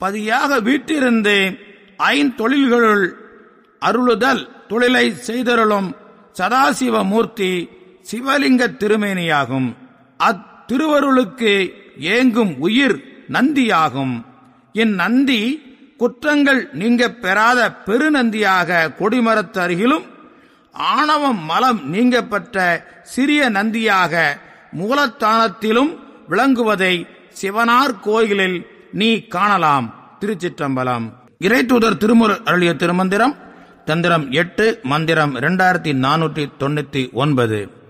பதியாக வீட்டிருந்து ஐந்தொழில்களுள் அருளுதல் தொழிலை செய்தருளும் சதாசிவ மூர்த்தி சிவலிங்க திருமேனியாகும் அத்திருவருளுக்கு ஏங்கும் உயிர் நந்தியாகும் இந்நந்தி குற்றங்கள் நீங்க பெறாத பெருநந்தியாக கொடிமரத்து அருகிலும் ஆணவம் மலம் நீங்க பெற்ற சிறிய நந்தியாக மூலத்தானத்திலும் விளங்குவதை சிவனார் கோயிலில் நீ காணலாம் திருச்சிற்றம்பலம் இறைத்தூதர் திருமுரு அருளிய திருமந்திரம் தந்திரம் எட்டு மந்திரம் இரண்டாயிரத்தி நானூற்றி தொண்ணூத்தி ஒன்பது